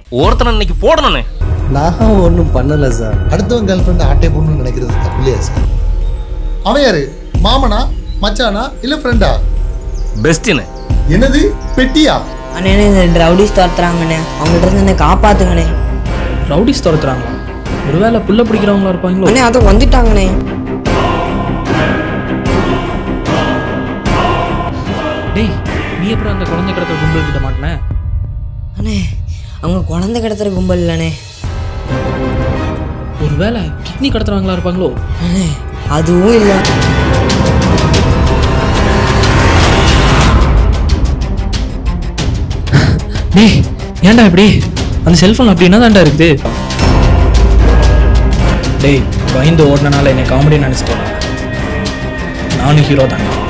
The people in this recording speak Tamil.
ஒருத்தனை இன்னைக்கு போடணும்னு நான் ஒன்றும் பண்ணலை சார் அடுத்தவன் கேர்ள் ஃப்ரெண்ட் ஆட்டை போடணும்னு நினைக்கிறது தப்பு இல்லையா சார் அவன் யாரு மாமனா மச்சானா இல்ல ஃப்ரெண்டா பெஸ்ட்டுன்னு என்னது பெட்டியா அண்ணே இந்த ரவுடிஸ் துரத்துறாங்கண்ணே அவங்கள்ட்ட இருந்து என்னை காப்பாத்துங்கண்ணே ரவுடிஸ் துரத்துறாங்களா ஒருவேளை புள்ள பிடிக்கிறவங்களா இருப்பாங்களோ அண்ணே அதை வந்துட்டாங்கண்ணே டேய் நீ அப்புறம் அந்த குழந்தை கடத்தல் கும்பல் கிட்ட மாட்டின அண்ணே அவங்க குழந்தை கிடத்துற கும்பல் இல்லைண்ணே ஒருவேளை கிட்னி கடத்துறவங்களா இருப்பாங்களோ அண்ணே அதுவும் இல்லை டேய் ஏன்டா இப்படி அந்த செல்ஃபோன் அப்படி என்ன தான்டா இருக்குது டேய் பயந்து ஓடினால என்னை காமெடி நினச்சிட்டேன் நானும் ஹீரோ தான்டா